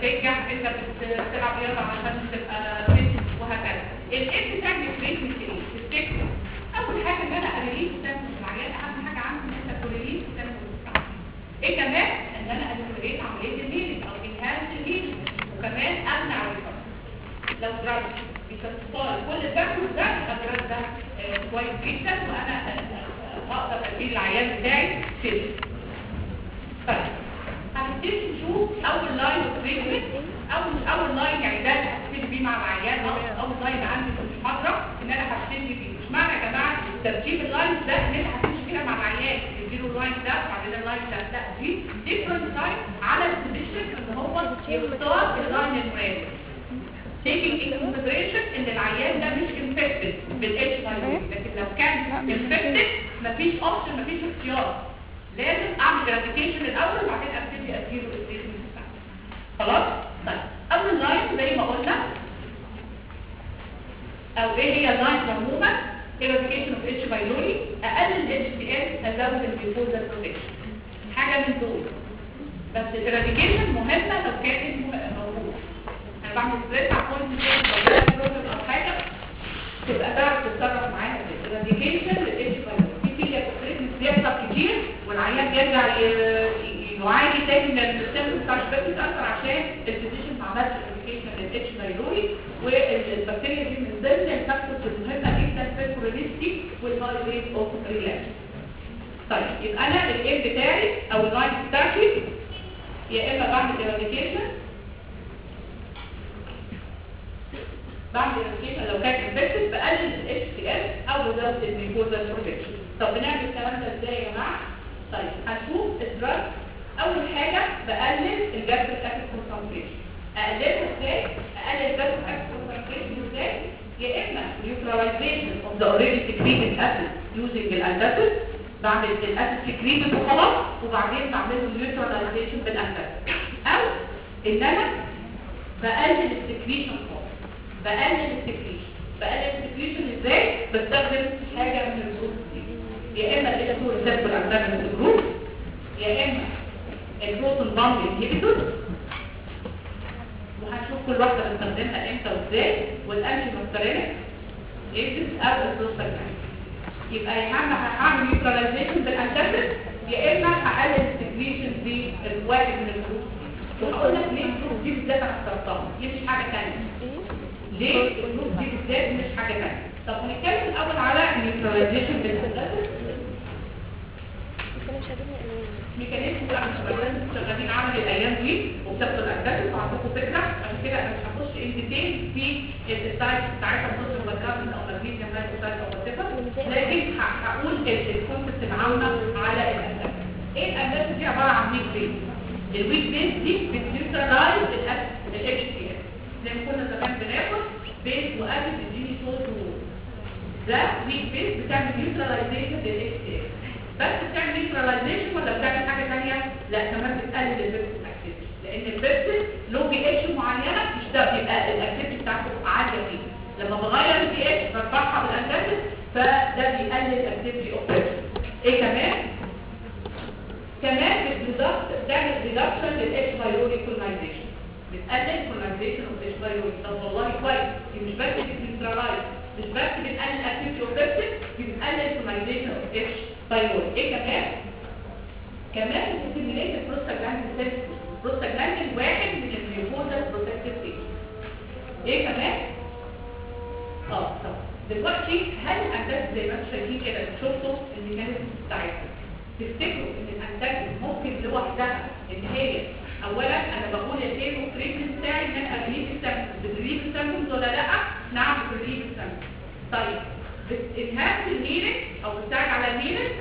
بتنجح انت بتلعب رياضه عشان تبقى فيت وهكذا الايه بتعمل تريتمنت ايه تفتكر اول حاجه ان انا اريليز الدم في العيان اهم حاجه عندي ان انت تريليز الدم ايه كمان ان انا ادخليت عمليه الهيلينج او انهانس الهيلينج وكمان امنع الريكفري لو دراج بتتصال كل الدم ده يبقى الدراج ده آه، كويس جدا وانا آه، آه، اقدر ادي العيان بتاعي فيلم طيب هنبتدي نشوف اول لاين اوف تريتمنت اول اول لاين يعني ده اللي هبتدي بيه مع العيان أو- اول لاين عندي في المحاضره ان انا هبتدي بيه مش معنى يا جماعه ترتيب اللاين ده ان انت هتمشي كده مع العيان تديله اللاين ده وبعدين اللاين ده لا دي ديفرنت لاين على الفيزيشن ان هو يختار اللاين المناسب taking into consideration ان العيان ده مش infected بالاتش لكن لو كان infected مفيش اوبشن مفيش اختيار لازم اعمل eradication الاول وبعدين ابتدي اديله التريتمنت بتاعي خلاص طيب اول لاين زي ما قلنا او ايه هي اللاين عموما eradication of H pylori اقلل ال HCl ازود الديفوزر protection حاجه من دول بس الاراديكيشن مهمه لو كانت م- موجوده انا بعمل ستريس على بوينت لو جالك بروبلم او حاجه تبقى تعرف تتصرف معاها الاراديكيشن للاتش في فيليا تريتمنت بيحصل كتير والعيان بيرجع ي- ي- يعاني تاني من السيستم بتاع الشباب بتاثر عشان الفيزيشن ما عملش اراديكيشن للاتش بايلوري والبكتيريا دي من ضمن الفاكتورز المهمه جدا في الكورونيستي والهاي ريت اوف ريلابس طيب يبقى انا الايم بتاعي او اللاين بتاعتي يا اما بعمل eradication بعمل eradication لو كان infected بقلل ال HCl او بزود الميكوزال بروتكشن طب بنعمل الكلام ده ازاي يا جماعه طيب هنشوف الدراج اول حاجه بقلل الجاستريك اسيد كونسنتريشن اقللها ازاي اقلل الجاستريك اسيد كونسنتريشن ازاي يا اما neutralization of the already secreted acid using الانتاسيد بعمل الاسيد سكريتد وخلاص وبعدين بعمل له نيوتراليزيشن بالانتاسيد او ان انا بقلل السكريشن خالص بقلل السكريشن بقلل السكريشن ازاي بستخدم حاجه من الجروب دي يا اما الاسو ريسبتور انتاجونست جروب يا اما البروتون بامب انهبيتور وهنشوف كل واحده بستخدمها امتى وازاي والانتي ماسترينك ايجنت او البروستاجلاند يبقى يا اما هعمل نيوتراليزيشن بالانتاسيد يا اما هقلل السكريشن بالواحد من الجروب وهقول لك ليه الجروب دي بالذات انا اخترتها دي مش حاجه ثانيه ليه الجروب دي بالذات مش حاجه ثانيه طب هنتكلم الاول على النيوتراليزيشن بالانتاسيد ميكانيزم بقى مش شغالين شغالين عمل الايام دي وبتاخدوا الانتاسيد وعندكم فكره عشان كده انا مش هخش ان ديتيل في السايت بتاعتها بص مذكره او مغنيسيوم لا اوكسيد او whatever. لكن ه- هقول الكونسبت العامه على الانتاسيد ايه الانتاسيد دي عباره عن ويك بيز الويك بيز دي بتنيوترلايز الاتش سي اس زي ما كنا زمان بناخد بيز واسيد يديني صوت ووز ده ويك بيز بتعمل نيوتراليزيشن للاتش سي اس بس بتعمل نيوتراليزيشن ولا بتعمل حاجه ثانيه لا كمان بتقلل البيبسي اكتيفيتي لان البيبسي له بي اتش معينه مش ده بيبقى الاكتيفيتي بتاعته عاليه فيه لما بغير البي اتش برفعها بالانتاسيد فده بيقلل الاكتيفيتي اوف بيبسي ايه كمان كمان بتضغط تعمل ريدكشن للاتش بايوري كولونايزيشن بتقلل كولونايزيشن اوف اتش بايوري طب والله كويس دي مش بس بتنيوترلايز مش بس بتقلل اكتيفيتي اوف بيبسي دي بتقلل كولونايزيشن اوف اتش بايوري ايه كمان كمان بتستيميليت البروستاجلاندين سيستم البروستاجلاندين واحد من الجلوكوزال بروتكتيف ايجنت ايه كمان اه طب دلوقتي هل الانتاج زي ما انتم شايفين كده شفتوا الميكانيزم بتاعتها تفتكروا ان الانتاج ممكن لوحدها ان هي اولا انا بقول الايه التريتمنت بتاعي ان انا اريليف السيمبتومز بتريليف السيمبتومز ولا لا نعم بتريليف السيمبتومز طيب بتنهاز الهيلينج او بتساعد على الهيلينج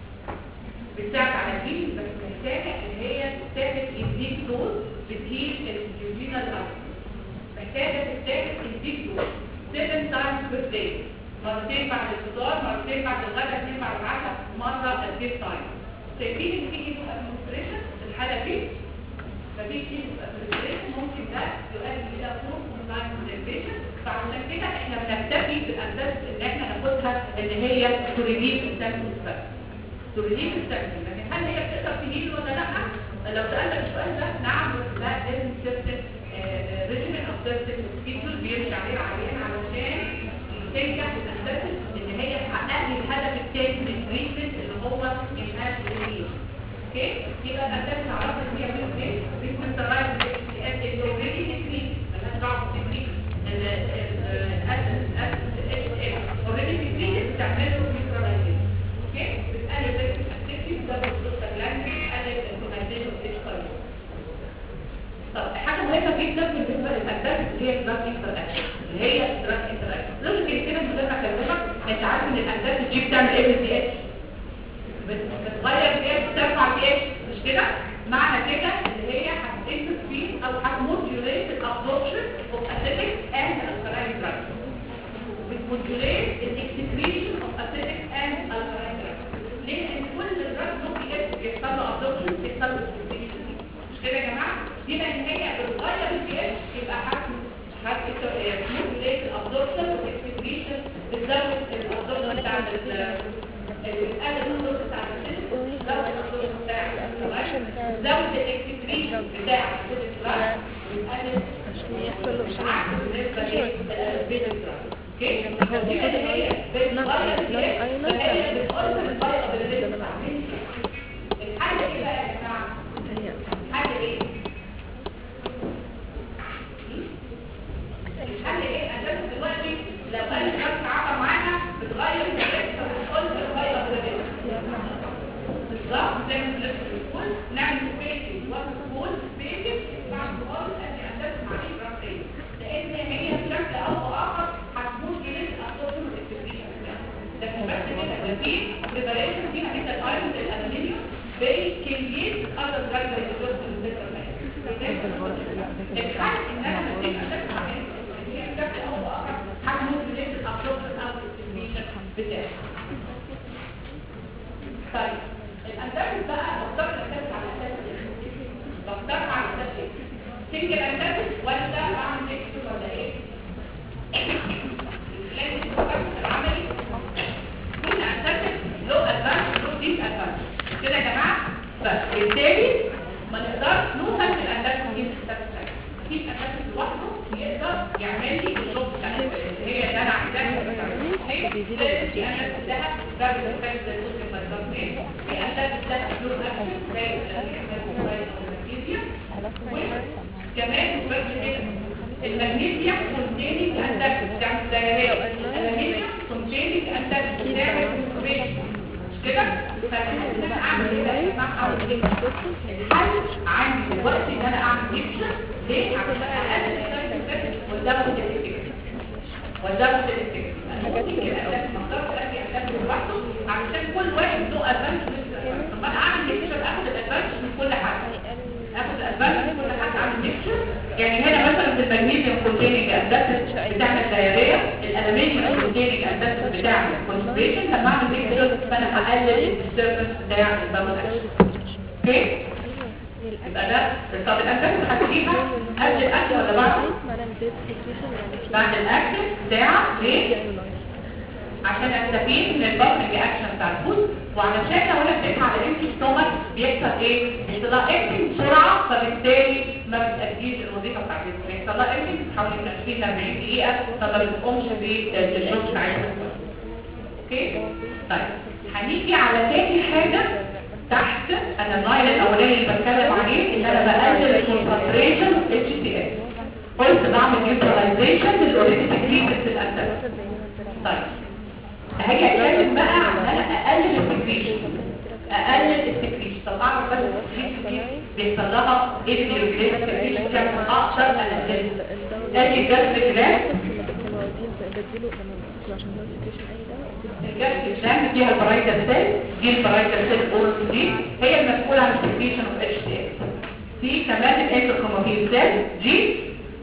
بتساعد على الهيلينج بس محتاجه ان هي تتاخد انديك دوز بتهيل الجيوجينال ارتري محتاجه تتاخد انديك دوز 7 تايمز بير داي مرتين بعد الفطار مرتين بعد الغداء اثنين بعد العشاء مره قد ايه تايم شايفين ان في ايدو ادمنستريشن في الحاله دي مفيش ايدو ادمنستريشن ممكن ده يؤدي الى فور كومبلاين كونسنتريشن فعشان كده احنا بنكتفي بالاساس ان احنا ناخدها ان هي تريليف السيمبتومز بس تريليف السيمبتومز لكن هل هي بتقدر تهيل ولا لا؟ لو سالتك السؤال ده نعم بس ده لازم تثبت اسيرتيف سكيدول بيمشي عليه العيان علشان تنجح الاسيرتيف ان هي تحقق لي الهدف الثاني من التريتمنت اللي هو انهاش الهيل اوكي يبقى الاسيرتيف عرفت ان هي بتعمل ايه تريتمنت رايت اللي اوريدي تكريت مالهاش دعوه بالتكريت اوريدي تكريت بتعمل له نيوتراليزيشن اوكي بتقلل الاكتيفيتي ده بتوصل جلاند بتقلل الكونايزيشن اوف طب حاجه مهمه جدا بالنسبه للاجداد اللي هي الدراج انتر اكشن اللي هي الدراج انتر اكشن لوجيك كده من غير ما اكلمك انت عارف ان الاجداد دي بتعمل ايه بالدي اتش بتغير الدي اتش بترفع الدي اتش مش كده معنى كده ان هي هتنفذ فيه او هتموديوليت الابزوربشن اوف اسيتيك اند الكالاين دراج بتموديوليت الاكسكريشن اوف اسيتيك اند الكالاين دراج ليه لان كل الدراج ممكن يحصل له ابزوربشن يحصل له مش كده يا جماعه يبقى ان هي بتغير البي اتش يبقى حجم حجم موديوليت الابزوربشن والاكسكريشن بتزود الابزوربشن بتاع بتقلل الابزوربشن بتاع السيستم بتزود الابزوربشن بتاع بتزود الاكسكريشن بتاع الدراج بتقلل يحصل له شيء عكس بالنسبه للبيتا دراج اوكي يبقى هي نعم، بتغير البي اتش نعم، فهي أيوة. بتقلل البايو الحل ايه بقى يا جماعه هي الحل ايه الحل ايه اساس دلوقتي لو انا شخص عطى معاها بتغير النتيجه فبتقول بتغير بالظبط زي ما بنلف في السكول نعمل سبيسنج وقت سكول سبيسنج بعد خالص ادي اساس معين راسيه لان هي بشكل او باخر هتموت جنس الابسوربشن والاكسبريشن لكن بس كده ده في بريباريشن فيها مثل الايرون الالومنيوم بكميات اذر دراج زي الدكتور الحل ان انا بديك اساس معين هي بشكل او باخر هتموت جنس الابسوربشن او الاكسبريشن بتاعها طيب الانتاج بقى بختار الانتاج على اساس ايه بختار على اساس ايه سنجل انتاج ولا بعمل ميكس ولا ايه لازم الفرق العملي كل انتاج له ادفانس له ديس ادفانس كده يا جماعه فبالتالي ما نقدرش نوصل للانتاج دي بالساتسفاكشن مفيش انتاج لوحده يقدر يعمل لي الشغل بتاع اللي هي اللي انا عايزاها ليه؟ لازم في انتاج بتاعها ده بيحتاج زي الجزء الميكروبين في انتاج بتاعها فلور اكشن زي المغنيسيوم وكمان مش بس كده المغنيسيوم كونتيننج انتاج بتاع الدايريه المغنيسيوم كونتيننج انتاج بتاع الكونتيننج مش كده فالحل ان انا اعمل ايه بقى يا جماعه اعمل ايه الحل عندي دلوقتي ان انا اعمل ميكشر ليه عشان اقلل السايد افكت وازود الافكت وازود الافكت ممكن كده اساس ما اقدرش ادي اساس لوحده علشان كل واحد له ادفانتج طب ما انا اعمل ميكشر اخد الادفانتج من كل حد اخد الادفانتج من كل حد اعمل ميكشر يعني هنا مثلا في المغنيسيوم كونتيننج اساس بتاعنا الدايريه الالومنيوم كونتيننج اساس بتاعنا الكونسنتريشن لما اعمل ميكشر فانا هقلل السيرفس بتاع البابل اكشن اوكي يبقى ده طب الانتاج هتجيبها قبل الاكل ولا بعد معناها زيت سكريشن يعني في بعد الاكل ساعه ليه عشان استفيد من البطن رياكشن بتاع الفود وعلشان لو انا اديتها على امتي ستومك بيحصل ايه بيحصل لها امتي بسرعه فبالتالي ما بتاديش الوظيفه بتاعت الجسم بيحصل لها امتي بتحاول من 20 ل 40 دقيقه فما بتقومش بالشغل بتاعتها اوكي طيب هنيجي على تاني حاجه تحت انا النايل الاولاني اللي بتكلم عليه ان انا بقلل الكونسنتريشن اتش تي اس قلت بعمل نيوتراليزيشن للاوريدي سكريتد في الانتاج طيب هاجي اتكلم بقى عن ان انا اقلل السكريشن اقلل السكريشن طب اعرف بس السكريشن دي بيحصل لها ايه اللي بيريجليت السكريشن بتاعت اقدر انزل ادي الجذب جلاند كانوا عايزين بديله لما بتاكل عشان هو سكريشن اي دواء الجذب جلاند فيها البرايتال سيل دي البرايتال سيل اورس دي هي المسؤوله عن السكريشن اوف اتش تي اس في كمان الانتركروماتين سيل جي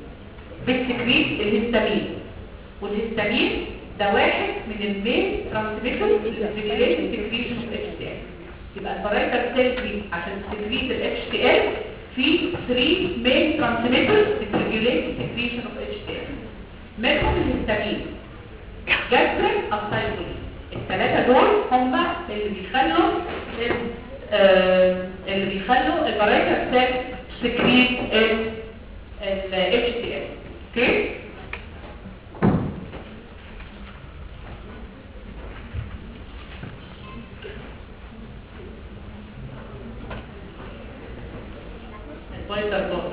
بتسكريت الهستامين والهستامين ده واحد من المين ترانسميتر اللي ريجليت السكريشن اوف اتش تي ال يبقى البرايتال سيل دي عشان تسكريت الاتش تي ال في 3 مين ترانسميترز ريجليت السكريشن اوف اتش تي ال منهم الهستامين جاستريك اسايكلين الثلاثه دول هم اللي بيخلوا ال- آه، اللي بيخلوا البرايتال سيل سكريت ال اتش تي ال وايتر بودي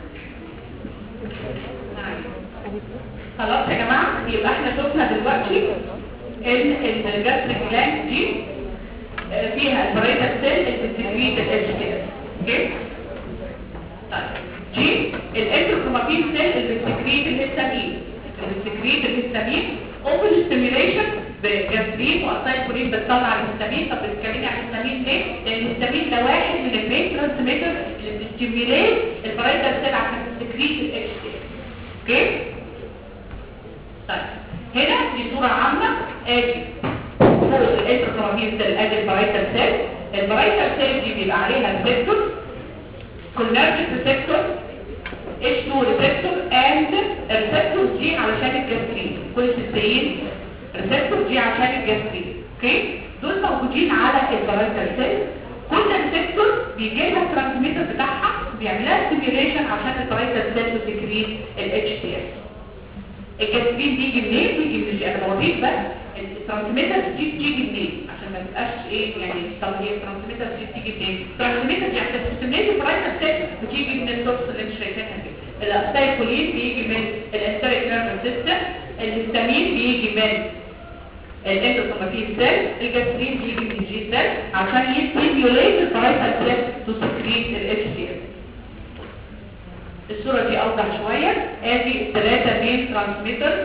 خلاص يا جماعه يبقى احنا شفنا دلوقتي ان الجاستريك جلاند دي آه، فيها البريتا سيل اللي بتسكريت الاتش تي اس اوكي طيب جي الانتروكروماتين سيل اللي بتسكريت الهستامين اللي بتسكريت الهستامين اوبن ستيميوليشن بجاسترين واسايكولين بتطلع الهستامين طب بتتكلمي عن الهستامين ليه؟ لان الهستامين ده واحد من المين ترانسميتر اللي بتستيميوليت البريتا سيل عشان تسكريت الاتش تي اس اوكي طيب هنا دي صورة عامة ادي فوق الانتركرامين سيل ادي البرايتال سيل البرايتال سيل دي بيبقى عليها ريسبتور كولنرجيك ريسبتور H2 ريسبتور اند الريسبتور دي علشان الجاسترين كل السيين ريسبتور دي عشان الجاسترين اوكي دول موجودين على البرايتال سيل كل ريسبتور بيجي لها الترانسميتر بتاعها بيعملها ستيميوليشن عشان البرايتال سيل تسكريت الاتش تي اس الجاسترين بيجي منين بيجي من الجي انا بوريك بس الترانسميتر دي بتيجي منين عشان ما تبقاش ايه يعني طب هي الترانسميتر دي بتيجي منين الترانسميتر دي عشان تستميت البرايتال سيل بتيجي من السورس اللي انت شايفاها دي الاسايكولين بيجي من الانتريك نيرفس سيستم الهستامين بيجي من الاندوكروماتين سيل الجاسترين بيجي من الجي سيل عشان يستيميوليت البرايتال سيل تو سكريت الاتش تي اس الصورة دي أوضح شوية ادي الثلاثة مين ترانسميتر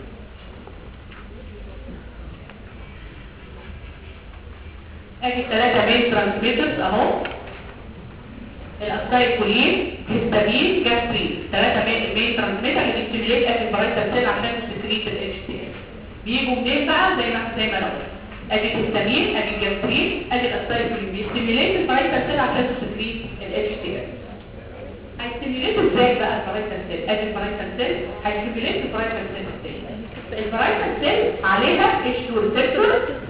ادي الثلاثة مين ترانسميترز اهو الاسايكولين هيستامين جاسترين ثلاثة مين ترانسميتر اللي بيستيميليت ادي البرايتال سيل عشان تسكريت الاتش تي اس بيجوا منين بقى زي ما زي ما قلنا ادي الهستامين ادي الجاسترين ادي الاسايكولين بيستيميليت البرايتال سيل عشان تسكريت الاتش تي اس هيستيميليت ازاي بقى البرايتال سيل ادي البرايتال سيل هيستيميليت البرايتال سيل ازاي البرايتال سيل عليها اتش 2 ريسبتور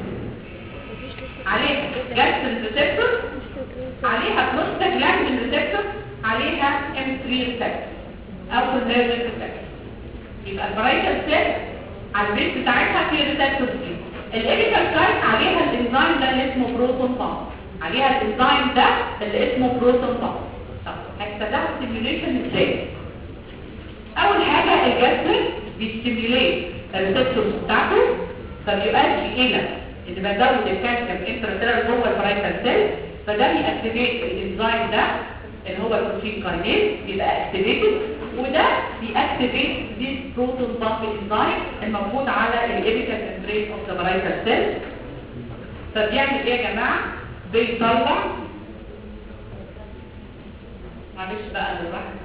عليها جاسترين ريسبتور عليها بروستاجلاندين ريسبتور عليها ام 3 ريسبتور او كونفرجن ريسبتور يبقى البرايتال سيل على البيت بتاعتها في ريسبتور دي الابيكال سايت عليها الانزيم ده اللي اسمه بروتون بامب عليها الانزيم ده اللي اسمه بروتون بامب طب هيحصل لها ستيميوليشن ازاي اول حاجه الجاسترين بيستيميوليت الريسبتورز بتاعته فبيؤدي الى ان بزود الكالسيوم انترسيلر جوه البرايتال سيل فده بيأكتيفيت الانزيم ده اللي هو البروتين كاينيز بيبقى اكتيفيتد وده بيأكتيفيت دي بروتون بامب انزيم الموجود على الابيكال ممبرين اوف ذا برايتال سيل فبيعمل ايه يا جماعه بيطلع معلش بقى الواحد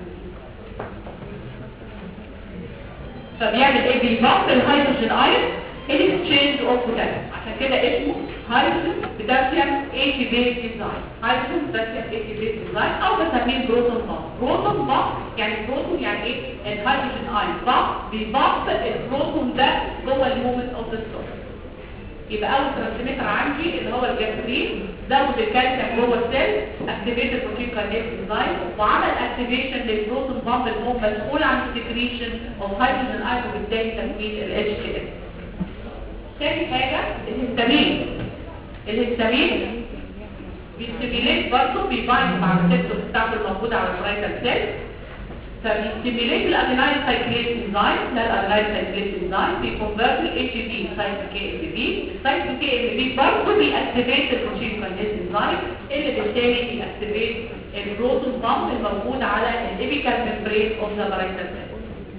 فبيعمل ايه بيبطل الهيدروجين ايون الاكسشينج اوف بوتاسيوم عشان كده اسمه هيدروجين بوتاسيوم اي تي بيز انزيم هيدروجين بوتاسيوم اي تي بيز انزيم او بسميه بروتون بامب بروتون بامب يعني بروتون يعني ايه الهيدروجين ايون بامب بيبطل البروتون ده جوه المومنت اوف ذا ستور يبقى اول ترانسميتر عندي اللي هو الجاسترين زود الكالسيوم جوه السيل اكتيفيت البروتين كاينيز انزيم وعمل اكتيفيشن للبروتون بامب اللي هو مسؤول عن السكريشن اوف هيدروجين ايون وبالتالي تكوين الاتش تي اس تاني حاجه الهستامين الهستامين بيستيميليت برضه بيبايند مع الريسبتور بتاعته الموجوده على البرايتال سيل فبيستيميليت الادينايل سايكليز انزيم ده الادينايل سايكليز انزيم بيكونفرت ال اتش بي سايكل كي ام بي السايكل كي ام بي برضه بيأكتيفيت البروتين كاينيز انزيم اللي بالتالي بيأكتيفيت البروتون بامب الموجود على الابيكال ممبرين اوف ذا برايتال سيل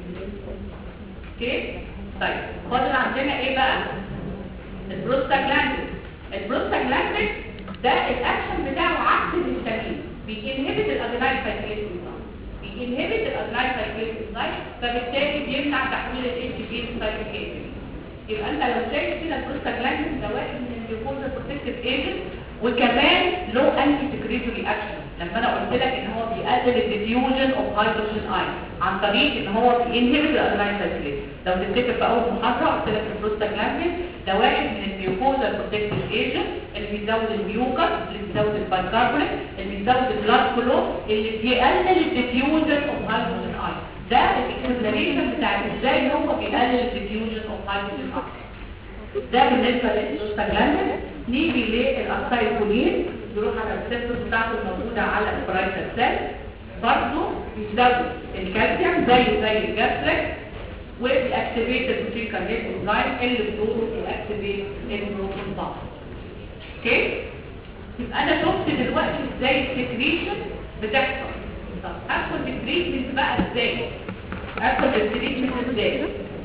اوكي طيب فاضل عندنا ايه بقى البروستاجلاندين البروستاجلاندين ده الاكشن بتاعه عكس الهستامين بينهبت الادينايل سايكليز انزيم بينهبت الادينايل سايكليز انزيم فبالتالي بيمنع تحويل الاتش بي لسايكل كي يبقى انت لو شايف كده البروستاجلاندين ده واحد من الجلوكوز بروتكتيف ايجنت وكمان له انتي سكريتوري اكشن لما انا قلت لك ان هو بيقلل الديفيوجن اوف هيدروجين ايون عن طريق ان هو بينهبت الادرينال سايكليز لو تفتكر في اول محاضره قلت لك البروستاجلاندين ده واحد من الجلوكوز بروتكتيف ايجنت اللي بيزود الميوكس اللي بيزود البايكربونات اللي بيزود البلاد فلو اللي بيقلل الديفيوجن اوف هيدروجين ايون ده الاكسبلانيشن بتاع ازاي هو بيقلل الديفيوجن اوف هيدروجين ايون ده بالنسبة للبروستاجلاندين نيجي للأسايكولين يروح على الريسبتور بتاعته الموجودة على البرايتال سيل برضه بيزود الكالسيوم زي زي الجاستريك وبيأكتيفيت البروتين كارنيت انزيم اللي بدوره بيأكتيفيت البروتين ضغط اوكي يبقى انا شفت دلوقتي ازاي السكريشن بتحصل طب ادخل في التريتمنت بقى ازاي ادخل في التريتمنت ازاي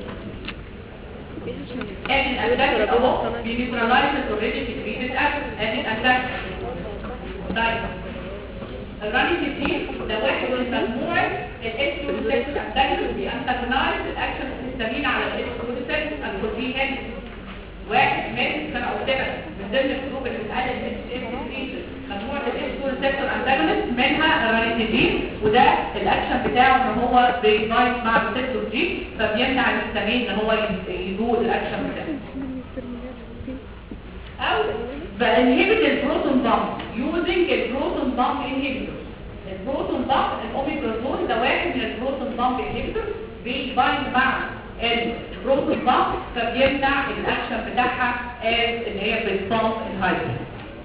ادي الاتاك اهو بنيوترلايز اوريدي سكريتد اكل ادي الاتاك طيب الراني تيم ده واحد من مجموعه الاكس ريسبتور انتاجونست بيانتاجونايز الاكشن الهستامين على الاكس ريسبتور البروتين هنا واحد من كان قلت لك من ضمن الجروب اللي بتقلل الاتش اس سكريشن مجموعه الاكس ريسبتور انتاجونست منها الرانيتيدين وده الاكشن بتاعه ان هو بيبايت مع الريسبتور جي فبيمنع الهستامين ان هو يدور الاكشن بتاعه او بانهبت البروتون بامب يوزنج البروتون بامب انهبيتور البروتون بامب الاوميبرازول ده واحد من البروتون بامب انهبيتور بيبايند مع البروتون بامب فبيمنع الاكشن بتاعها as اللي هي بالبامب الهايدروجين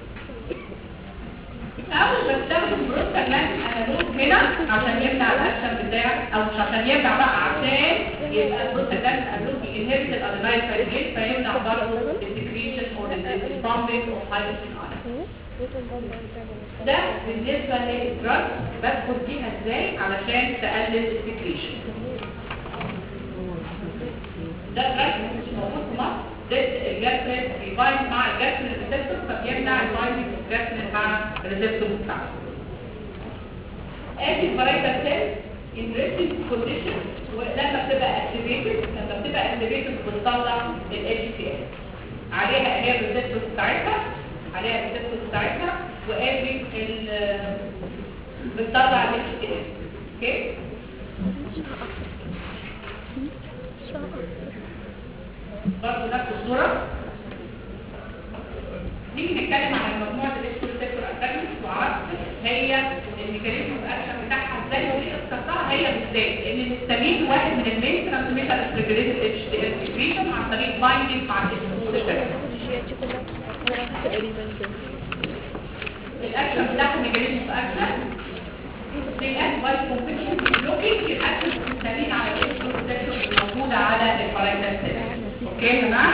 او بستخدم بروستاجلاندين انالوج هنا عشان يمنع الاكشن بتاع او مش عشان يمنع بقى عشان يبقى البروستاجلاندين انالوج بينهبت الادينايل فايبريت فيمنع برضه السكريشن او البامبنج اوف هايدروجين ايون ده بالنسبه للدراج بدخل فيها ازاي علشان تقلل السكريشن ده دراج مش موجود في مصر ضد الجسر بيبايند مع الجسر الريسبتور فبيمنع البايندنج الجسر مع الريسبتور بتاعه ادي الفرايتال سيل ان ريستنج كونديشن ولما بتبقى اكتيفيتد لما بتبقى اكتيفيتد بتطلع الاتش سي ال عليها هي الريسبتور بتاعتها عليها الريسبتور بتاعتها وادي ال بتطلع الاتش سي ال اوكي برضه نفس الصورة نيجي نتكلم عن مجموعة الاكسبرسيكتور انتاجونست وعرفت هي الميكانيزم الاكشن بتاعها ازاي وليه اخترتها هي بالذات لان الهستامين واحد من المين ترانسميتر ريجوليتد اتش تي ال سكريشن عن طريق بايندينج مع الاكسبرسيكتور تقريبا كده الاكشن بتاعها ميكانيزم اكشن بيأكت باي كونفكشن بلوكينج الاكشن الهستامين على الاكسبرسيكتور الموجودة على الفرايتال سيل اوكي يا جماعه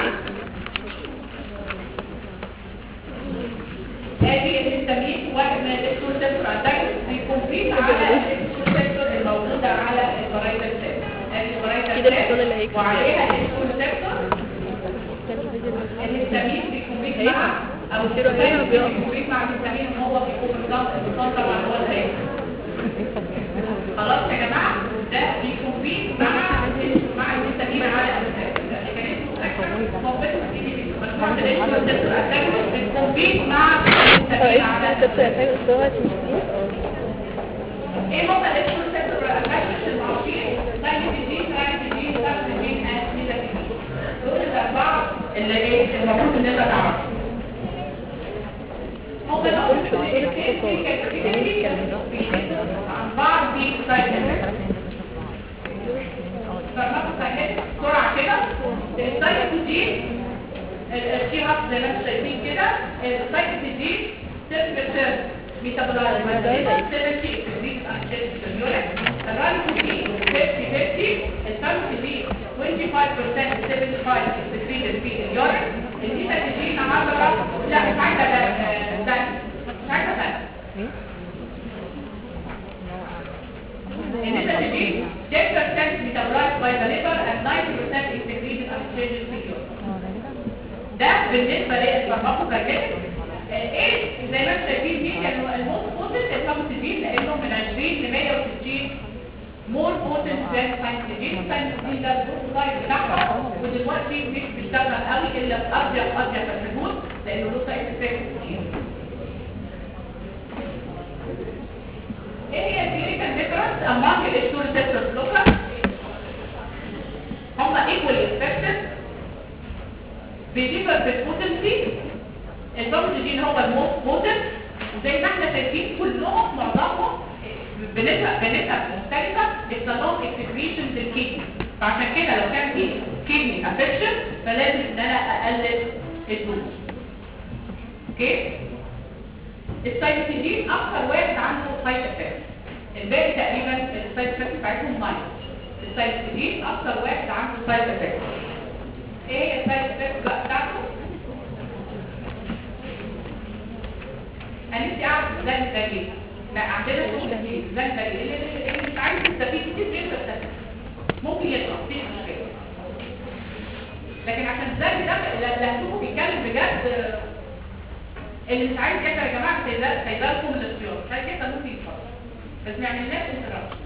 ادي الهستامين واحد من الاكسبرسيكتور انتاجونست بيكمبيت على الاكسبرسيكتور الموجودة على الفرايتال سيل ادي الفرايتال كده الحصان اللي سيل هيكسب. وعليها الاكسبرسيكتور الهستامين بيكمبيت مع او كده هنا الهستامين بيقف. بيكمبيت مع الهستامين ان هو بيكون بالظبط الهستان طبعا هو اللي هيكسب خلاص يا جماعه ده بيكمبيت مع مع الهستامين على الميكانيزم الاكشن مجموعه الاكسبرسيكتور انتاجونست بتكمبيت مع الهستامين على الكتب يحتاج استوى تنسين ايه هم الاكسبرسيكتور انتاجونست المعروفين ساينتيجين ساينتيجين ساينتيجين اسميتاجين دول الاربعه اللي ايه المفروض ان انت تعرفهم هم دول اللي عن بعض في ساينتيجين بسرعه كده السايتوجين الشي هاب زي ما انتم شايفين كده السايتوجين تمبرتشر ميتابولايز سيرتي ريك انتيريوريك الرايتوجين 50 50 السايتوجين 25% 75 secreted في اليورين الميتاجين 10 لا مش عايزه ده ده مش عايزه ده النيتاجين 10% metabolized by the liver and 90% is secreted and exchanges في اليورين ده بالنسبة للفارماكوكاينيتكس ايه زي ما انتم شايفين مين كانوا الموست بوتنت الفاموسيدين لانه من 20 ل 160 مور بوتنت ذان ساينسيدين ساينسيدين ده البروتوتايب بتاعها ودلوقتي مش بيشتغل قوي الا في اضيق اضيق الحدود لانه له سايد افكت كتير ايه هي الكلينيكال ديفرنس among الاشتور ريسبتور بلوكر هم equally effective بيديفر بالبوتنسي البروتين هو الموست بوتنت وزي ما احنا شايفين كلهم معظمهم بنسب بنسب مختلفه بيحصل لهم اكسكريشن في الكيدني فعشان كده لو كان في كيدني افكشن فلازم ان انا اقلل الدوز اوكي السايتوكين اكتر واحد عنده سايد افكت الباقي تقريبا السايد افكت بتاعتهم ماينس السايكلين اكتر واحد عنده سايد افكت ايه هي السايد افكت بقى بتاعته انا نفسي اعرف ازاي الدليل لا عندنا شغل كتير ازاي الدليل اللي اللي مش عايز يستفيد كتير بيقدر يستفيد ممكن يطلع مفيش مشكله لكن عشان ازاي ده اللي هتشوفه بيتكلم بجد اللي مش عايز يحضر يا جماعه سايبه سايبه لكم الاختيار مش عايز يحضر ممكن يتفرج بس ما يعملناش انتراكشن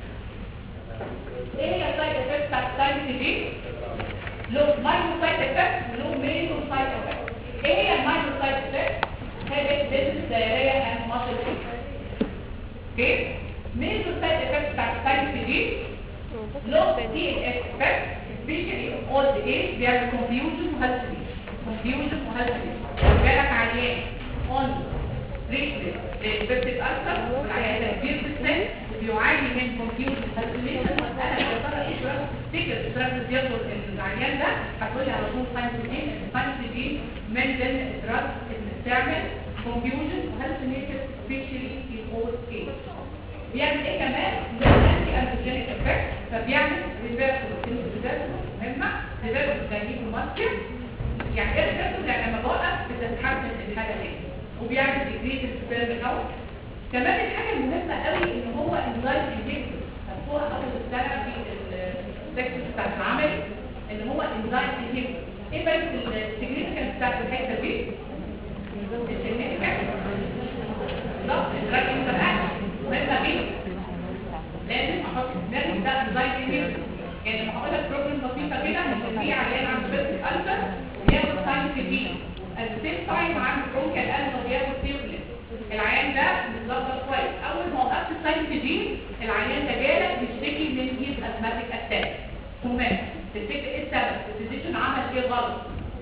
ايه هي السايد افكت بتاعت السايد دي له ماينو سايد افكت وله مينو سايد افكت ايه هي الماينو سايد افكت هي بيزنس دايريه اند ماسل اوكي مينو سايد افكت بتاعت السايد دي له تي اس افكت especially in old age بيعمل confusion وهالسليشن confusion وهالسليشن بالك عيان on treatment للبيبتيك ألسر والعيان ده كبير في السن بيعاني من confusion وهالسليشن وأنا لو ترى إيه دراج تفتكر الدراج بياخد العيان ده هتقولي على طول فانسيدين الفانسيدين من ضمن الدراج اللي بتعمل confusion وهالسليشن especially in old age بيعمل ايه كمان الانتي انتوجينيك افكت فبيعمل ريفيرسبل ريفيرسبل مهمه ريفيرسبل داينيكو ماسكر يعني ايه ريفيرسبل يعني لما بوقف بتتحسن الحاله دي وبيعمل ديكريت السبيرم كاونت كمان الحاجه المهمه قوي ان هو انزايم انهبيتور خدتوها اول السنه في السكشن بتاع العمل ان هو انزايم انهبيتور ايه بقى السيجنيفيكانس بتاعت الحته دي السيجنيفيكانس بالظبط الدراج انتراكشن مهمة جدا لازم احط في دماغي ده انزايم انهبيتور يعني لما هقول لك بروبلم بسيطه كده ان في عيان عنده بيرسك ألسر وبياخد ساينتيفين at the same time عنده برونكيال ألسر وبياخد تيوبلين العيان ده متظبط كويس اول ما وقفت الساينتيفين العيان ده جالك بيشتكي من هيز ازماتيك اتاك تمام تفتكر ايه السبب الفيزيشن عمل ايه غلط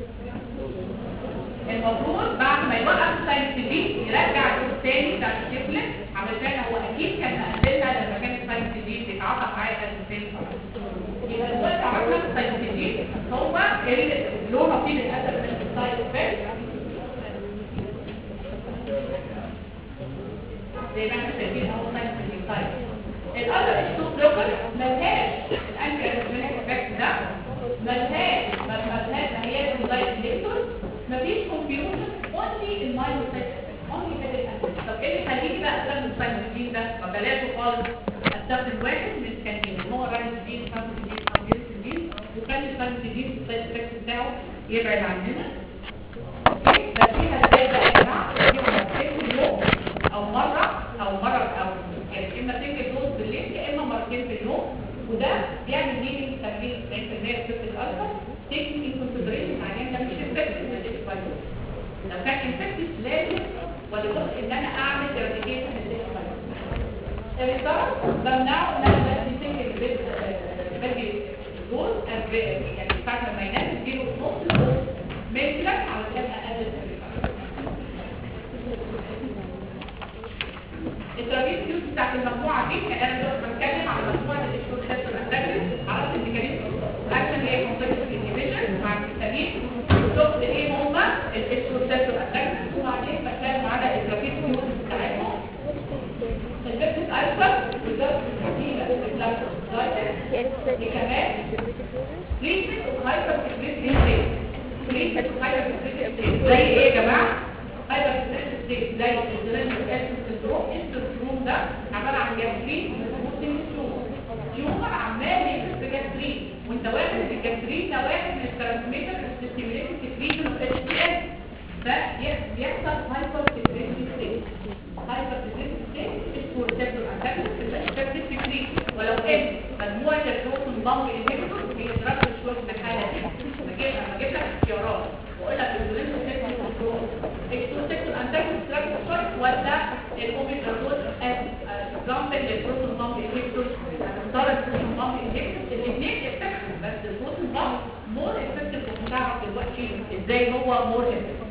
المفروض بعد ما يوقف الساينتيفين يرجع الدور الثاني بتاع التيوبلين علشان هو اكيد كان مقللها لما كان الساينتيفين بيتعاطى معايا كان يبقى دلوقتي عرفنا الساينتيفين هو اللي له نصيب الاسد من السايد افكت زي ما احنا شايفين اهو ساينتيفين طيب الاذر اشتو بلوكر ملهاش الانتي ارثمنتيك افكت ده ملهاش ملهاش ما هياش انزايم انهبيتور مفيش كونفيوجن اونلي الماينو سايد اونلي كده الانتي طب ايه اللي يخليني بقى استخدم الساينتيفين ده ما بلاشه خالص استخدم واحد من الكانتين هو راينتين ساينتيفين او جيرسين وخلي الساينتيفين السايد افكت بتاعه يبعد عننا بديها ازاي بقى يا جماعه بديها مرتين في اليوم او مره او مره او يعني اما سنجل دوز بالليل يا اما مرتين في اليوم وده بيعمل ليدنج تمرين 90% في الالفا تيكنج ان كونسيدريشن العيان ده مش انفكتد للاسبايروس لو كان انفكتد لازم ولابد ان انا اعمل ايراديكيشن للاسبايروس الريسيرش بمنعه ان انا بدي سنجل بيت بدي دوز يعني بعد لما ينام اديله نص دوز مثلا علشان اقلل الريسيرش الترابيز فيوز بتاعت المجموعه دي يعني انا دلوقتي بتكلم على مجموعه الاكسبورتات والانتاجرز عرفت الميكانيزم اكشن اللي هي كونتاكت انهبيشن مع الهستامين شفت ايه هما الاكسبورتات والانتاجرز وبعدين بتكلم على الترابيز فيوز بتاعتهم البيبتيك الفا والدرس الحكيمه البلاكتوزايتس دي كمان تريتمنت اوف هايبر سكريتري ستيت تريتمنت اوف هايبر سكريتري ستيت زي ايه يا جماعه هايبر سكريتري ستيت زي الدرينج اسيد سندروم السندروم ده عباره عن جاسترين وسموثينج تيومر عمال يفرز بجاسترين وانت واخد الجاسترين ده واحد من الترانسميتر ستيميوليتد سكريشن اوف اتش تي اس ده بيحصل هايبر سكريتري ستيت هايبر سكريتري ستيت اسمه ريسبتور انتاجونست الريسبتور سكريت ولو ان مجموعه البروتون بامب انهبيتور هي درجه الشوك في الحاله دي لما اجيب لك اختيارات واقول لك الدرينج اسيد سندروم اكسوسيكتور انتاجونست درجه الشوك ولا الاوميجا رول اكزامبل للبروتون بامب انهبيتور هنختار البروتون بامب انهبيتور الاثنين افكتيف بس البروتون بامب مور افكتيف وهنعرف دلوقتي ازاي هو مور افكتيف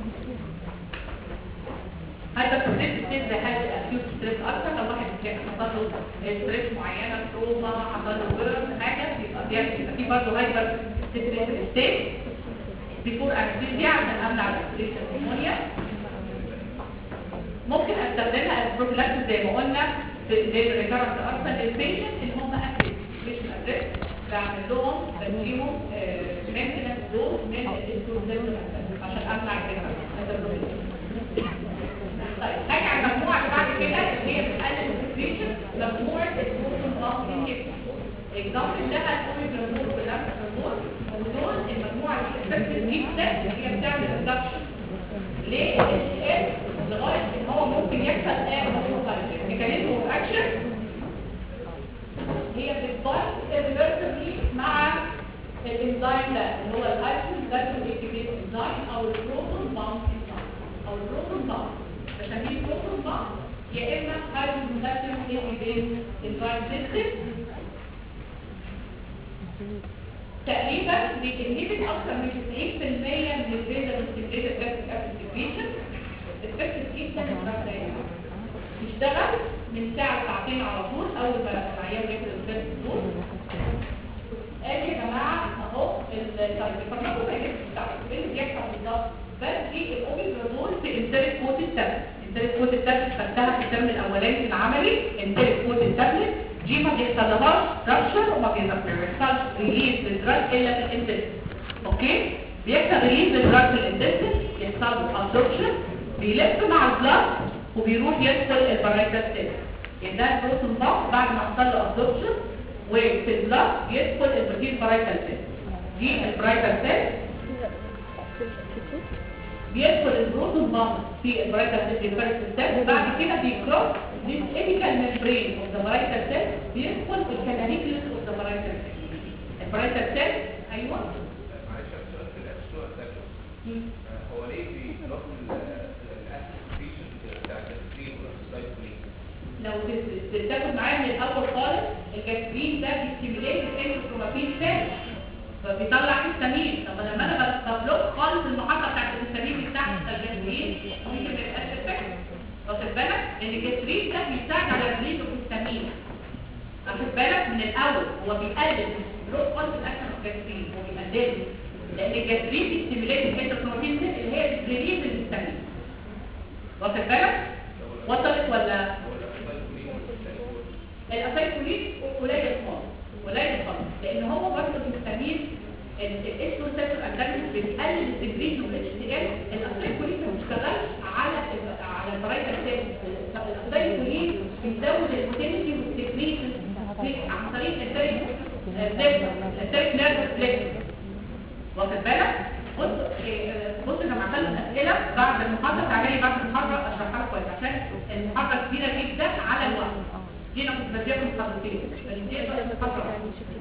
هذا ستريس ستيج زي حاله الاكيوت ستريس اكتر لو واحد حصل له ستريس معينه تروما حصل له فيروس حاجه يبقى بيعمل يبقى في برضه هايبر ستريس ستيج بيفور انستيزيا عشان امنع الاسبريشن نيمونيا ممكن استخدمها از بروفلاكسيس زي ما قلنا للريكارنت ارسل للبيشنت اللي هم اكتف بيشنت ادريس بعمل لهم بديهم مينتنس دوز من الانسولين عشان امنع الريكارنت طيب حاجه على المجموعه اللي بعد كده اللي هي بتقلل السكريشن مجموعه البروتون بامب انهبيتور اكزامبل لها الاوميجرامور والامبرامور ودول المجموعه دي افكتيف جدا هي بتعمل ريدكشن ليه ال لغايه ان هو ممكن يحصل ايه ميكانيزم اوف اكشن هي بتبايت الريفرسبلي مع الانزيم ده اللي هو الايسون دايسون اكتيفيت انزيم او البروتون بامب انزيم او البروتون بامب بسميه بروتون بامب يا اما هيدروجين اكتيفيت انزيم سيستم تقريبا بينهبت اكثر من 90% من الفيزا والستيميليتد لاكتيك اسيد سكريشن افكتيف جدا البكتيريا بيشتغل من ساعه لساعتين على طول اول ما العيان ياخد الفيزا دول ادي يا جماعه اهو الفارماكوكاينيكس بتاعته ايه اللي بيحصل بالظبط بدي الاوميبرازول في انتريك كوت التابلت انتريك كوت التابلت خدتها في الترم الاولاني في العملي انتريك كوت التابلت دي ما بيحصلهاش رابشر وما بيحصلش ريليز للدراج الا في الانتستين اوكي بيحصل ريليز للدراج في الانتستين يحصل له ابسوربشن بيلف مع البلاد وبيروح يدخل البرايتال سيل يعني ده البروتون بامب بعد ما حصل له ابسوربشن وفي البلاد يدخل البروتين برايتال سيل دي البرايتال سيل بيدخل البروتون بامب في البرايتال سيل الفيرست ستيب وبعد كده بيكروس this chemical membrane of the varietal cell بيدخل في الكناليكلس of the varietal cell الvarietal cell ايوه معلش السؤال في الاسبوع ده مم. هو ليه بيبلوك الاسيد بتاعت السكرين والسايكلين لو تت- تاخد معايا من الاول خالص الجاسترين ده بيستيميليت الانتروكروماتين سيل فبيطلع هيستامين طب لما انا ب- ببلوك خالص المحطه بتاعت الهيستامين بتاعت الجاسترين ممكن ما يبقاش افكت واخد بالك ان الجاسترين ده بيساعد على ريليز الهيستامين واخد بالك من الاول هو بيقلل بلوك خالص الاكشن اوف الجاسترين هو بيقلله لان الجاسترين بيستيميليت الانتروكروماتين سيل اللي هي ريليز الهيستامين واخد بالك وصلت ولا الاسايكولين قليل خالص قليل خالص لان هو برضه الهستامين الاستروسيتر انتاجونست بيقلل السكريشن من الاتش دي ال الاسايكولين ما بيشتغلش على ال- على البرايتال سيل الاسايكولين بيزود البوتنسي والسكريشن عن طريق التريك التريك نيرف فليكس واخد بالك بص إيه، بص انا معمل اسئله بعد المحاضره تعالي بعد المحاضره اشرحها لك كويس عشان المحاضره كبيره جدا على الوقت دي انا كنت بديها في المحاضرتين بس دي بقى المحاضره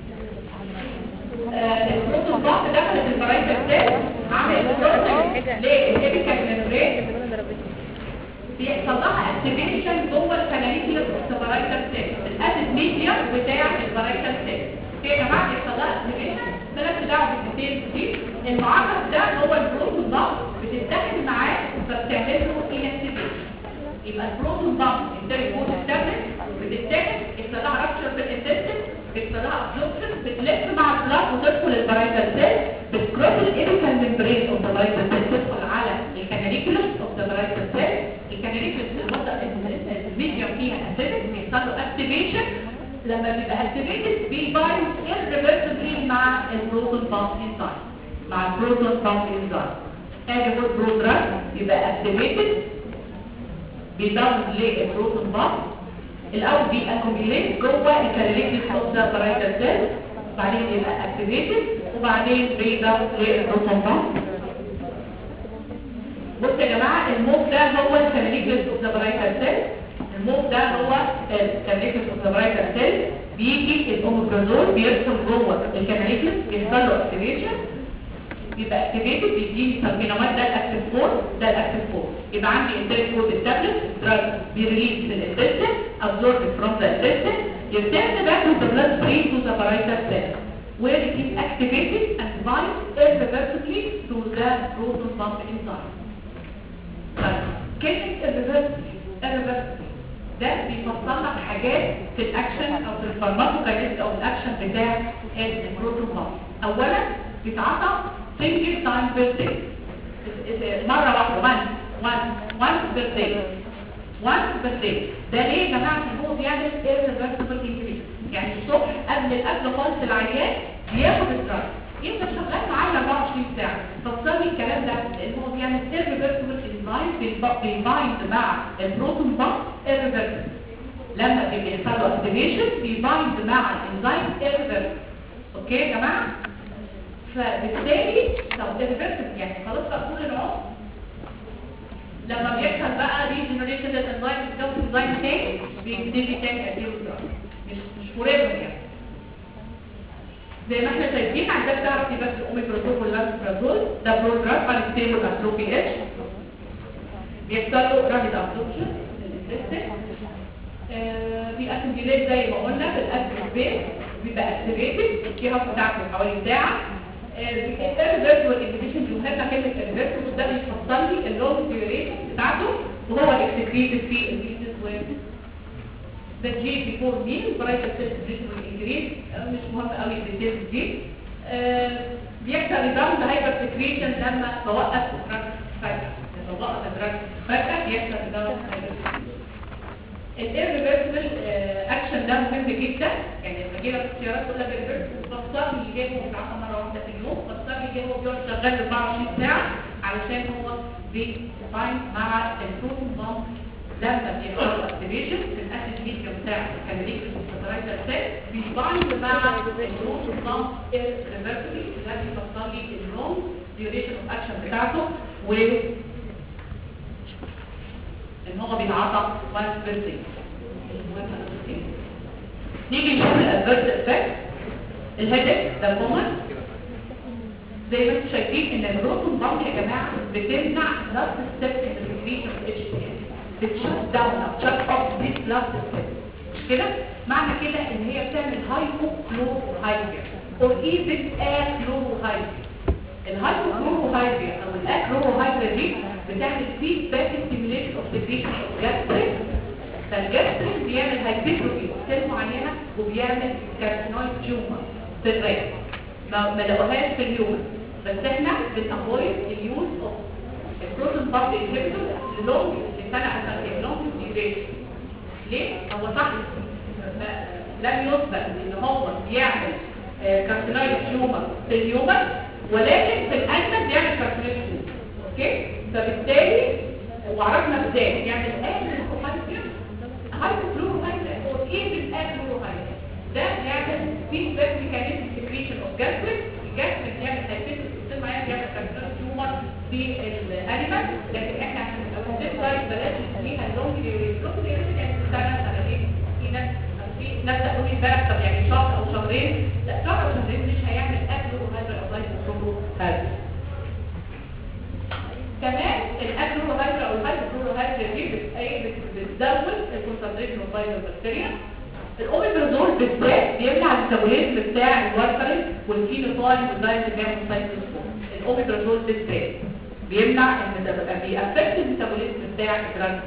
البروتون بامب دخلت البرايتال سيل عملت بروتين للكيميكال ميمبرين بيحصل لها اكتيفيشن جوه الكناليكولس اوف ذا برايتال سيل الاسيد ميديا بتاع البرايتال سيل يا جماعه بيحصل لها اكتيفيشن مالكش دعوه بالديتيلز دي المعرض ده هو البروتون بامب بتتحد معاه فبتعمل له انكتيفيشن يبقى البروتون بامب التاني كود التابلت بتتاخد يحصل لها رابشر في الانتستين بيحصل لها ابزوربشن بتلف مع البلاد وتدخل البرايتال سيل بتكروس الايبيكال ميمبرين اوف ذا برايتال سيل تدخل على الكاناليكولس اوف ذا برايتال سيل الكاناليكولس المنطقه الميديوم فيها اسيدك بيحصل له اكتيفيشن لما بيبقى اكتيفيتد بيبايند irreversibly مع البروتون بامب انزيم مع البروتون بامب انزيم ادي هو البرودراج يبقى اكتيفيتد بيضم للبروتون بامب الاول بيأكوميليت جوه الكالوريكس اوف ذا بارايتال سيل بعدين يبقى اكتيفيتد وبعدين بيضم للبروتون بامب بصوا يا جماعه الموف ده هو الكالوريكس اوف ذا بارايتال سيل الموف ده هو الكالوريكس اوف ذا بارايتال سيل بيجي الاوميبرازول بيدخل جوه الكالوريكس بيحصل له اكتيفيشن يبقى اكتيفيتد بيديني سلفينامات ده الاكتيف فور ده الاكتيف فور يبقى عندي انتريك كود التابلت دراج بيريليز في الانتستين absorbed from the intestine يرتاح back to the blood stream to the parietal cell where it is activated and binds irreversibly to the proton pump enzyme طيب كلمة irreversibly irreversibly ده بيفصل لك حاجات في الاكشن او في الفارماكوكاينيز او الاكشن بتاع البروتون بامب اولا بيتعطى single time per day مرة واحدة one one one per day once per day ده ليه يا جماعه عشان هو بيعمل irreversible increase يعني الصبح قبل الاكل خالص العيان بياخد الدراج يفضل شغال معاه 24 ساعه فبسبب الكلام ده لان هو بيعمل irreversible enzyme بيبايند مع البروتون بامب irreversible لما بيحصل له اكتيفيشن بيبايند مع الانزيم irreversible اوكي يا جماعه فبالتالي طب irreversible يعني خلاص بقى طول العمر لما بيحصل بقى ريجنريشن للانزيم بيتكون انزيم تاني بيبتدي تاني اديله دراج مش مش فوريفر يعني زي ما احنا شايفين عندك تعرف بس الاوميبرازول واللانسبرازول ده بروجرام على ستيبل افلو بي اتش بيحصل له رابيد ابسوربشن للانتستين في اكل ديلي زي ما قلنا في الاكل بيت بيبقى اكتيفيتد الكيهف بتاعته حوالي ساعه الريفرسبل انهبيشن مهمه كلمه الريفرسبل ده بيفصل لي اللونج ديوريشن بتاعته وهو الاكسكريتد في الفيتس و ده جي بيفور مين برايت سيرفيس والانجريد مش مهم قوي الديتيلز دي آه، بيحصل ريباوند هايبر سكريشن لما بوقف الدراج فجأة لما بوقف الدراج فجأة بيحصل ريباوند هايبر الريفرسبل اكشن ده مهم جدا يعني لما اجي لك اختيارات تقول لك الريفرسبل بختار اللي جاي هو بيتعاطى مره واحده في اليوم بختار اللي جاي هو بيقعد شغال 24 ساعه علشان هو بيبايند مع البروتون بامب لما بيحصل له اكتيفيشن في الاسيد ميديوم بتاع الكالوريك سيل بيبايند مع البروتون بامب الريفرسبل ده بيفصل لي اللونج ديوريشن اوف اكشن بتاعته و ان هو بيتعاطى وانس بير داي نيجي نشوف الادفيرس افكت الهيدك ده كومن زي ما انتم شايفين ان البروتون بامب يا جماعه بتمنع لاست ستيب ان الريكريشن اوف اتش بي بتشت داون او شت اوف ذيس لاست ستيب كده معنى كده ان هي بتعمل هايبوكلوروهايدريا اور ايفن اكلوروهايدريا الهايبوكلوروهايدريا او الاكلوروهايدريا دي بتعمل فيدباك ستيميوليشن اوف سكريشن اوف جاستريك فالجاستريك بيعمل هايبرتروفي سيل معينه وبيعمل كارسينويد تيومر في الرئه ما ما لقوهاش في اليوم بس احنا بنافويد اليوز اوف البروتون بامب انهبيتور لونج لسنه اساسيه لونج ديوريشن ليه؟ هو صح ما- لم يثبت ان هو بيعمل كارسينويد تيومر في اليومن ولكن في الانيمال بيعمل كارسينويد تيومر اوكي فبالتالي وعرفنا ازاي يعني الاكل الكوماتيك هايبوكلوروهايدرا هو ايه بالاكلوروهايدرا ده بيعمل فيدباك ميكانيزم سكريشن اوف جاستريك الجاستريك بيعمل هايبوكلوروهايدرا السيستم معين بيعمل كارسينويد تيومر في الانيمال لكن احنا عشان نبقى كونسيستايز بلاش نديها اللونج ديوريشن لونج ديوريشن يعني سنه سنتين في ناس في ناس تقول لي امبارح طب يعني شهر او شهرين لا شهر او شهرين مش هيعمل اكلوروهايدرا او هايبوكلوروهايدرا كمان الاكلوروهايدرا او الهايبوكلوروهايدرا دي بت- ايه بت- بتزود الكونسنتريشن اوف فيروس بكتيريا الاوميبرازول بالذات بيمنع الميتابوليزم بتاع الوارفرين والفينوفاين والدايزوجام والسايكلوسفون الاوميبرازول بالذات بيمنع الميتابوليزم بيأفكت الميتابوليزم بتاع الجراند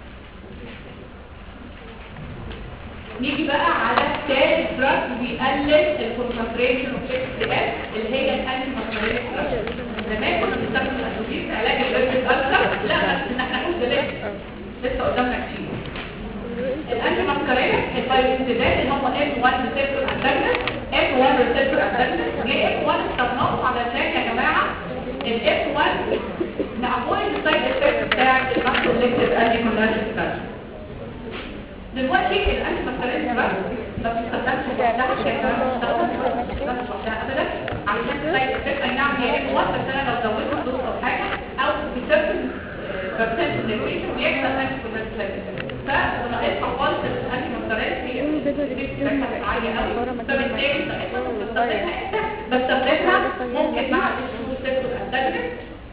نيجي بقى على ثالث دراج بيقلل الكونسنتريشن اوف اكس اس اللي هي الانتي ماسكارينيك دراج زمان كنا بنستخدم الاسوتين في علاج الريسك الالترا لا بس ان احنا نقول ده لسه لسه قدامنا كتير الانتي ماسكارينيك البايوسيدات اللي هم ام 1 ريسبتور انتاجونست ام 1 ريسبتور انتاجونست ليه ام 1 استخدمناه علشان يا جماعه الام 1 نافويد السايد افكت بتاع الماكروليكتيف انتي كونفرجن دلوقتي الانتي ماسكارينيك دراج ما بتستخدمش لوحدها عشان ما بتستخدمش لوحدها ابدا علشان السايد افكت اي نعم هي ام 1 بس انا لو زودت الدوز او حاجه او في سيرتن بيرسنت ديفيشن بيحصل انتي كونفرجن فناقصها خالص الانتي ماسكارينيك هي بتبقى عاليه قوي فبالتالي بستخدمها بستخدمها ممكن مع الريسبتور انتاجونست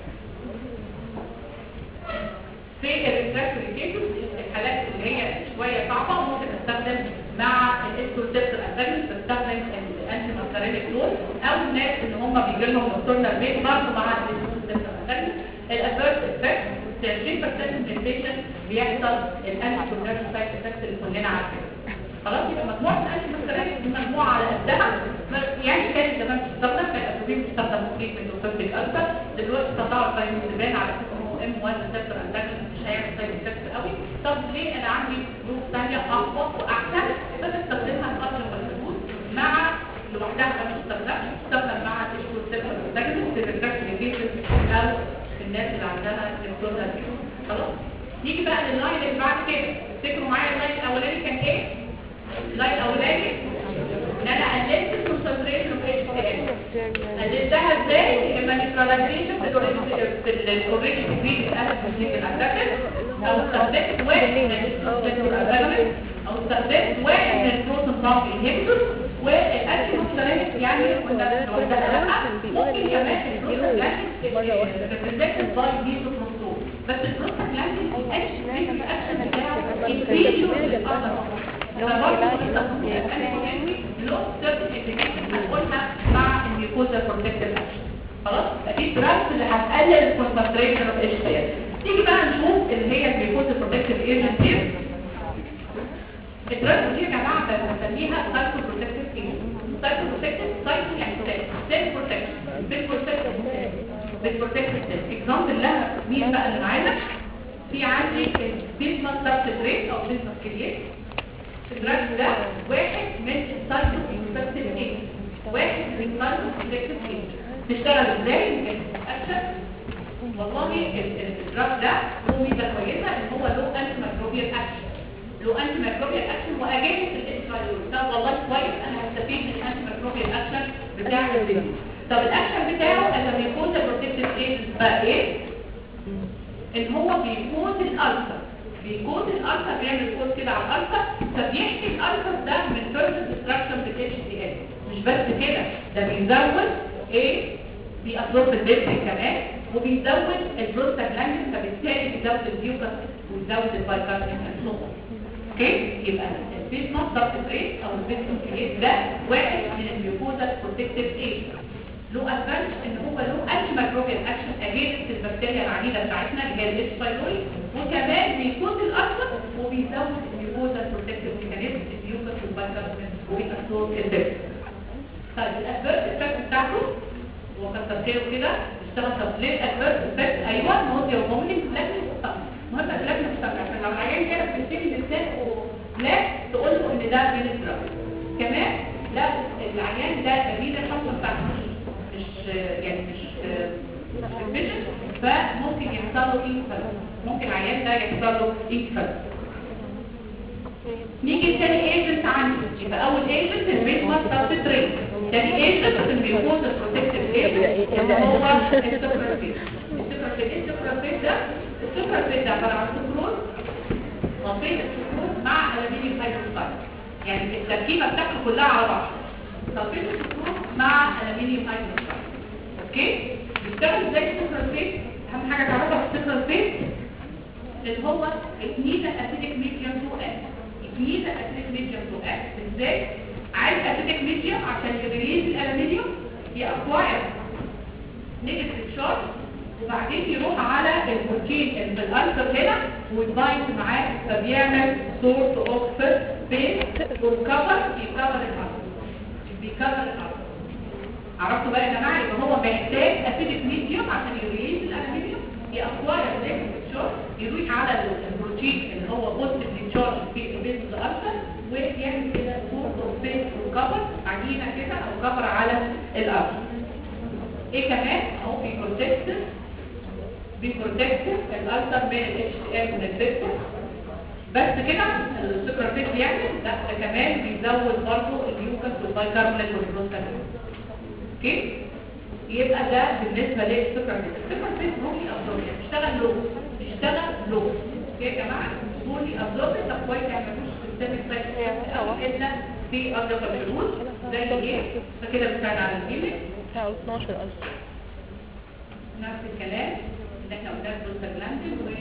في الريفراكتوري كيسز الحالات اللي هي شويه صعبه ممكن استخدم مع الاستروسيبتور انتاجونست بستخدم الانتي ماسكارينيك دول او الناس اللي هم بيجي لهم نوكتورنال بين برضه مع الاستروسيبتور انتاجونست الادفيرس افكت 20% من البيشنت بيحصل الانتي كونفرجن سايد افكت اللي كلنا عارفينها خلاص يبقى مجموعه الانتي ماسكارينيك دي مجموعه على قدها يعني كانت زمان بتستخدم كان الاسوبين بتستخدم في تريتمنت اوف سيبتيك ألسر دلوقتي طلعوا الفايموزيبان على اساس انه ام 1 ريسبتور انتاجونست مش هيعمل سايد افكت قوي طب ليه انا عندي ظروف ثانيه اقوى واحسن فبستخدمها الفتره والحدود مع لوحدها ما بتستخدمش بتستخدم مع تشكو السيرفر والتجربه في الريفراكتيفيكيشن او الناس اللي عندها الكتورنال خلاص نيجي بقى لللاين اللي بعد كده افتكروا معايا اللاين الاولاني كان ايه اللاين الاولاني ان انا قللت الكونسنتريشن اوف اتش تي ال قللتها ازاي المانيبيوليشن في الاوريدي ديجري بتاعت السيكل اتاكر او استخدمت واحد من السيكل او استخدمت واحد من البروتون بامب انهبيتور والانتي موكسالينيك يعني كنا لوحدها لا ممكن كمان البروتون ريبريزنتد باي ميزوبروستول بس البروتون لاند الاتش الاكشن بتاعه انفيريور له سيرتن انديكيشن هنقولها مع الميكوزا بروتكتيف اكشن خلاص اكيد دراجز اللي هتقلل الكونسنتريشن اوف اتش تي تيجي بقى نشوف اللي هي الميكوزا بروتكتيف ايجنت دي الدراجز دي يا جماعه بنسميها سايكو بروتكتيف ايجنت سايكو بروتكتيف سايكو يعني سيل سيل بروتكشن سيل بروتكتيف سيل بروتكتيف سيل اكزامبل لها مين بقى اللي معانا في عندي البيزمس سبستريت او بيزمس كليت الدراج ده واحد من السايتو انفكتيف ايجنت واحد من السايتو انفكتيف ايجنت تشتغل ازاي اكشن والله الدراج ده له ميزه كويسه ان هو له انتي ميكروبيال اكشن له انتي ميكروبيال اكشن واجانب الانترايول ده والله كويس انا هستفيد من الانتي ميكروبيال اكشن بتاع الفيروس طب الاكشن بتاعه لما بيكون بروتكتيف ايجنت بقى ايه ان هو بيكون الالسر بيكود الالفا بيعمل كود كده على الالفا فبيحكي الالفا ده من فيرست ديستراكشن بالاتش دي ال مش بس كده ده بيزود ايه بيأبزورب البيبسي كمان وبيزود البروستاجلاندين فبالتالي بيزود البيوكس ويزود البايكاربين المنصوبة اوكي يبقى البيزما سبستريت او البيزما كريت ده واحد من الميوكوزا بروتكتيف ايجنت له ادفانتج ان هو له انتي ميكروبيال اكشن اجينست البكتيريا العنيده بتاعتنا اللي هي الاتش بايلوري وكمان بيكون الاكثر وبيزود الميوكوزا بروتكتيف ميكانيزم البيوكس والبايكاربين وبيأثر البيبسي طيب الادفيرس افكت بتاعته وكتر خيره كده اشتغل طب ليه الادفيرس افكت ايوه نوزيا وفوميتنج لكن مستقبل مهم لكن مستقبل عشان لو العيان كده بتشتكي لسان لا تقول له ان ده من الدراج كمان لو العيان ده جديد الحصه بتاعته مش يعني مش مش فممكن يحصل له انفلت ممكن العيان ده يحصل له انفلت نيجي تاني ايجنت عندي يبقى اول ايجنت البيزمس سبستريت تاني ايجنت البيوكوز البروتكتيف ايجنت اللي هو السكرافيت السكرافيت السكرافيت ده السكرافيت ده عباره عن سكروز غطية السكروز مع الومنيوم هيدروكسيد يعني التركيبه بتاعته كلها على بعض غطية السكروز مع الومنيوم هيدروكسيد اوكي بيشتغل ازاي السكرافيت اهم حاجه تعرفها في السكرافيت اللي هو اتنين اسيديك ميديوم 2 اس اتنين اسيديك ميديوم 2 اس ازاي عايز اسيديك ميديوم عشان يريليز الالومنيوم يأكواير نيجاتيف شارج وبعدين يروح على البروتين اللي في الالفر هنا ويبايند معاه فبيعمل سورت اوف سبيس وكفر يكفر الالفر بيكفر الالفر عرفتوا بقى يا جماعه يبقى هو محتاج اسيديك ميديوم عشان يريليز الالومنيوم يأكواير نيجاتيف شارج يروح على البروتين اللي هو بوزيتيف تشارج في البيز الالفر ويعمل كده سورت اوف سبيس وكفر عجينه كده او كفر على الالفر ايه كمان اهو بيبروتكت بيبروتكت الالتر من الاتش تي ال من البيتا بس كده السكرفيت بيعمل لا ده كمان بيزود برضه اليوكس والبايكاربونات والبروستاجلاندين اوكي يبقى ده بالنسبه للسكرفيت السكرفيت روحي ابزوربشن بيشتغل لو بيشتغل لو اوكي يا جماعه روحي ابزوربشن طب كويس يعني مفيش سيستمك سايت الا في اضرب الحلول زي ايه فكده بتساعد على الهيلينج بتاعه 12000 نفس الكلام اللي احنا قلناه بروستاجلاندين و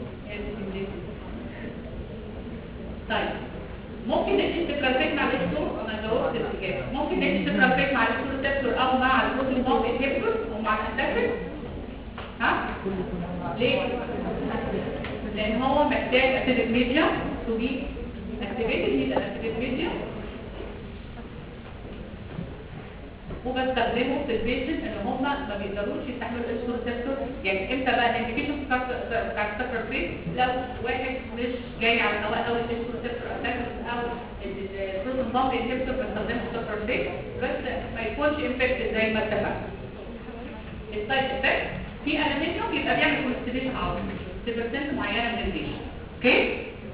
طيب ممكن ندي سكرفيت مع الاكتور انا جاوبت الاجابه ممكن ندي سكرفيت مع الاكتور ريسبتور او مع البروتين بومب انهبيتور ومع الانتاكتيف ها ليه لان هو محتاج اسيدك ميديا تو بي اكتيفيتد هي الاسيدك ميديا وبستخدمه في البيشنت ان هم ما بيقدروش يستحملوا الاسترو ريسبتور يعني امتى بقى الانديكيشن بتاعت السكر فري لو واحد مش جاي على الهواء او الاسترو ريسبتور اتاكس او البروتون بامب انهبيتور بستخدمه في السكر فري بس ما يكونش انفكتد زي ما اتفقنا السايد افكت في الومنيوم يبقى بيعمل كونستيبيشن عظمي في برسنت معينه من البيشنت اوكي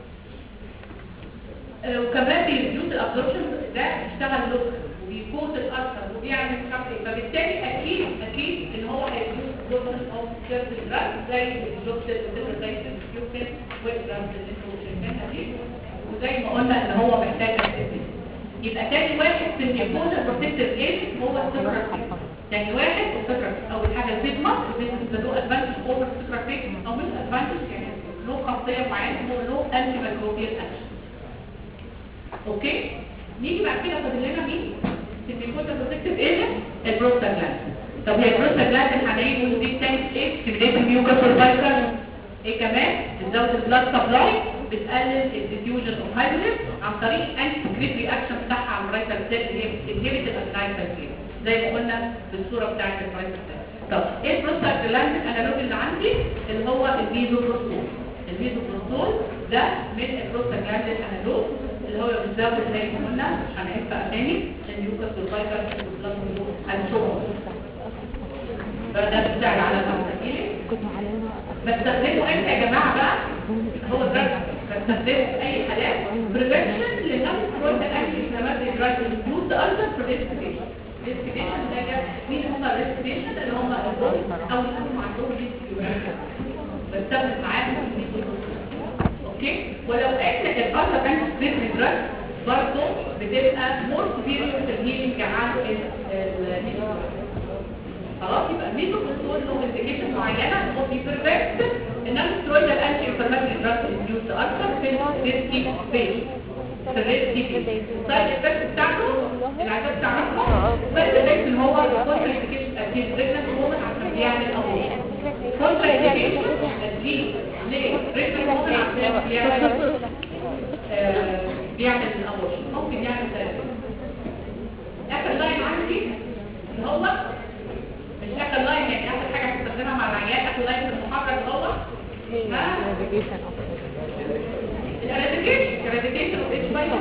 آه، وكمان بيريديوس الابزوربشن ده اشتغل لوك وبيكوت الاثر وبيعمل مش عارف ايه فبالتالي اكيد اكيد ان هو هيريديوس absorption اوف سيرفيس دراج زي الجوكسيل زي الكيوكسيل والدراج اللي انتوا شايفينها دي وزي ما قلنا ان هو محتاج activity. يبقى تاني واحد في الجلوكوز بروتكتيف ايجنت هو السكراتين تاني واحد السكراتين اول حاجه الفيزما الفيزما له ادفانتج اوفر السكراتين او مش ادفانتج يعني له خاصيه معينه هو له انتي ميكروبيال اكشن اوكي نيجي بعد كده فاضل لنا مين الجلوكوز بروتكتيف ايجنت البروستاجلاندين طب هي البروستاجلاندين هنلاقيه له دي تاني ايه ستيميليت الميوكاس والفايكال ايه كمان بتزود البلاد سبلاي بتقلل الديفيوجن اوف هيدروجين عن طريق انتي سكريت رياكشن بتاعها على الرايتال سيل اللي هي بتنهبت الادرينال سيل زي ما قلنا في الصوره بتاعت الرايتال سيل طب ايه البروستاجلاندين انالوج اللي عندي اللي هو الميزوبروستول الميزوبروستول ده من البروستاجلاندين انالوج اللي هو بيزود زي ما قلنا مش هنعيد بقى تاني الميوكاس والفايبر والبلاد هنشوفهم ده بتاع على المستقيل بستخدمه امتى يا جماعه بقى هو دراج بستخدمه في اي حالات بريفنشن للنون سترويد اكشن انفلاماتوري دراج يوز ايضا في ريسبيشن ريسبيشن ده مين هم الريسبيشن اللي هم البول او اللي هم عندهم ريسبيشن بستخدم معاهم اوكي ولو احنا الالترا انتي سبريتري دراج برضه بتبقى مور سوبيريور في الهيلينج عن الميزو خلاص يبقى الميزو كنترول له انديكيشن معينه هو بيبرفكت انما سترويد الانتي انفلاماتوري دراج انديوس اكتر في الريسكي بيشن في الريسكي السايد افكت بتاعته العادات بتاعتها السايد افكت ان هو كونتر انديكيشن اكيد بريجننت وومن عشان بيعمل ابورت كونتر انديكيشن ليه ليه بريجننت وومن عشان بيعمل آه، بيعمل الابورشن ممكن يعمل ثلاثة اخر لاين عندي اللي هو مش اخر لاين يعني اخر حاجه هستخدمها مع العيال اخر لاين في المحاضره اللي هو ها الاراديكيشن الاراديكيشن اوف اتش باي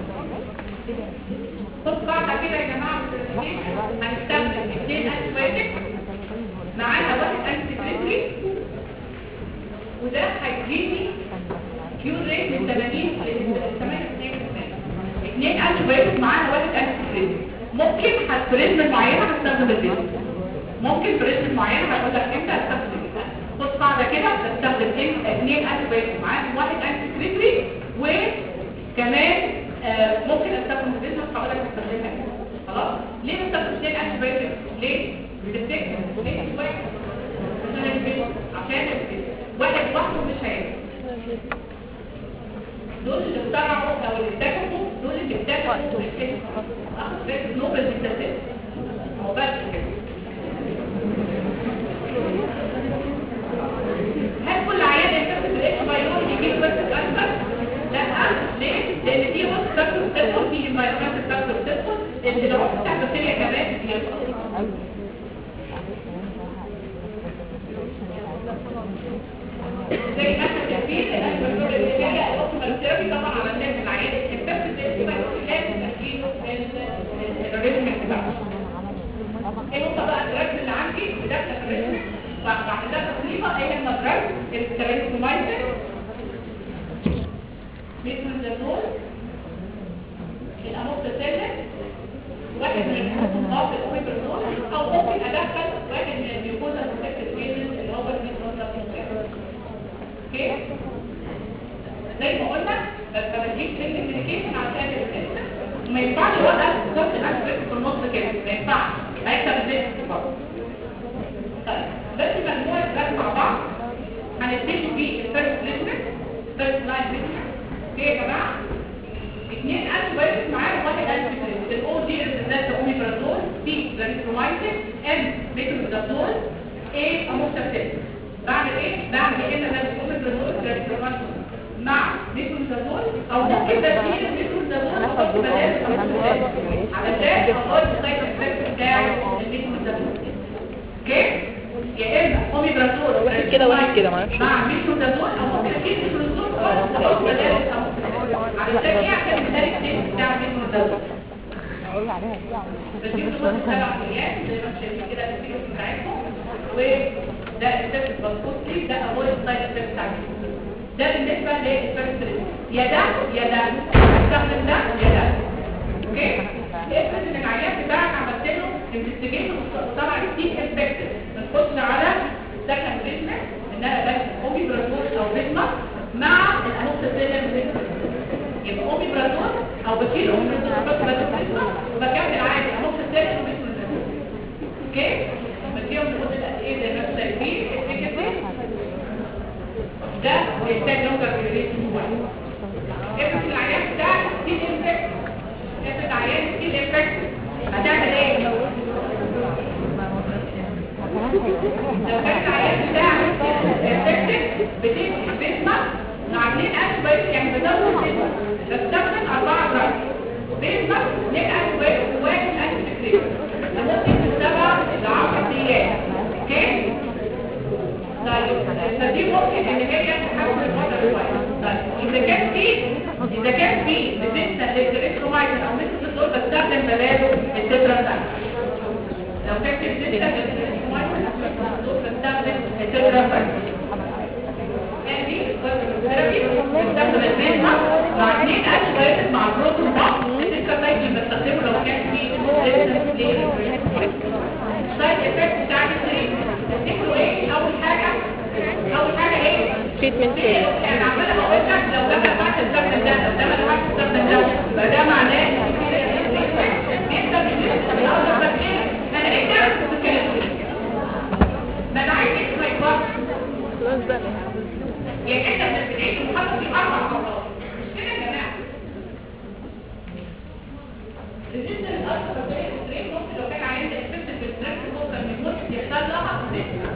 خد قاعده كده يا جماعه في الاراديكيشن هنستخدم اثنين انتي معانا واحد انتي سكريتري وده هيديني كيور ريت من 80 ل 82% اثنين انتي بايوتيك معانا واحد انتي سكريتري ممكن هتبريزم معينه هستخدم الفيزيو ممكن بريزم معينه هقول لك امتى هستخدم الفيزيو خد قاعده كده بستخدم ايه اثنين انتي بايوتيك معانا واحد انتي سكريتري وكمان آه ممكن استخدم الفيزيو هقول لك استخدمها إمتى. خلاص ليه بستخدم اثنين انتي بايوتيك ليه بتفتكر ليه مش واحد عشان الفيزيو عشان الفيزيو واحد لوحده مش هينفع دول اللي اخترعوا او اللي اكتشفوا دول اللي اكتشفوا الكيمياء اخذ جائزة نوبل بالتسلسل هو بس كده هل كل عيان يكتسب الاتش بايلون يجيب بس الاسفل؟ لا ليه؟ لان في وسط فاكتور بتدخل في انفايرمنت فاكتور بتدخل اللي العمق بتاع البكتيريا كمان بيدخل زي ما احنا شايفين الانفايرمنت اللي هي الاوبتيمال ثيرابي طبعا علشان العيان يكتسب الاتش بايلون لازم تديله الريزم بتاعه ايه هم بقى الدراجز اللي عندي بداخل الريزم بعد ده تصنيفه ايه هم الدراجز الكلاريكومايسين ميثولزازول الاموكسيسيلين واحد من المضادات الاوميبرازول او ممكن ادخل واحد من الجلوكوزا بروتكتيف ايجنت اللي هو الميثولزازول اوكي زي ما قلنا ما بجيبش الميديكيشن عشان الانسان ما ينفعش وقت كورس الاسبريت في النص كده ما ينفعش هيكسب الزيت برضه طيب بس مجموعه دراج مع بعض هنبتدي بالفيرست تريتمنت فيرست لاين تريتمنت اوكي يا جماعه اثنين انتي بايوتيك معاهم واحد انتي بايوتيك الاو دي ريزنت اوميبرازول بي زانيترومايسين ام ميتروزازول ايه اموكسيسيلين بعمل ايه بعمل ايه انا ده اوميبرازول زانيترومايسين مع ميتروزازول او ممكن تدخين الميتروزازول وأحط بدال الأموكسيسيلين علشان اغير السايد افكت بتاع كده واحد كده معرفش مع ميترونازول او ممكن اشيل ميترونازول خالص او بداله او ممكن علشان ايه عشان المثال التاني بتاع الميترونازول بديله مده سبع ايام زي ما انتم شايفين كده الفيديو بتاعتكم وده افكت مظبوط ليه ده اول سايد افكت بتاع الميترونازول. ده بالنسبه للفيرست يا ده يا ده هستخدم ده يا ده اوكي افرض ان العيان بتاعك عملت له انفستيجيشن وطلع ستيك انفكتد بنخش على السكند تريتمنت انها بس اوميبرازول او بيزما مع الاموكسيسيلين يبقى اوميبرازول او بشيل اوميبرازول بس بدل بيزما وبكمل عادي اموكسيسيلين وبيزما اوكي بديهم لمده قد ايه زي ما انتم شايفين efficacy. ده بيحتاج لونجر ديوريشن شويه افرض العيان بتاعك ستيل انفكتد افرض العيان ستيل انفكتد هتعمل ايه؟ لو كان العيان بتاعك انفكتد بتدي بيزما مع اثنين انتي يعني بزود بيزما بستخدم 4 جرام بيزما اثنين انتي وواحد انتي سكريت لمده من 7 ل 10 ايام اوكي؟ طيب فدي ممكن ان هي تحول الوضع شويه طيب اذا كان في اذا كان في ريزيستنت للكريسترومايسين او ميثوتريزول بستخدم بداله التتراسايكل لو كان في ريزيستنت للكريسترومايسين او ميثوتريزول بستخدم التتراسايكل يعني الثيرابي بستخدم البيزما مع اثنين انتي مع بروتون بامب التتراسايكل بستخدمه لو كان في ريزيستنت للكريسترومايسين السايد افكت بتاع التريتمنت تفتكروا ايه اول حاجه اول حاجه ايه تريتمنت انا عماله بقول لك لو ده ما ينفعش تستخدم ده لو ده ما ينفعش تستخدم ده يبقى ده معناه ان في بيحصل ريزيستنس من اول بكتيريا انا ليه كده ما انا عايز ما يكبرش خلاص بقى يعني احنا بنعيش المحاضره دي اربع مرات مش كده يا جماعه ريزيستنس اصلا بكتيريا ممكن لو كان عيان افكتد بالستريس ممكن من ممكن يحصل لها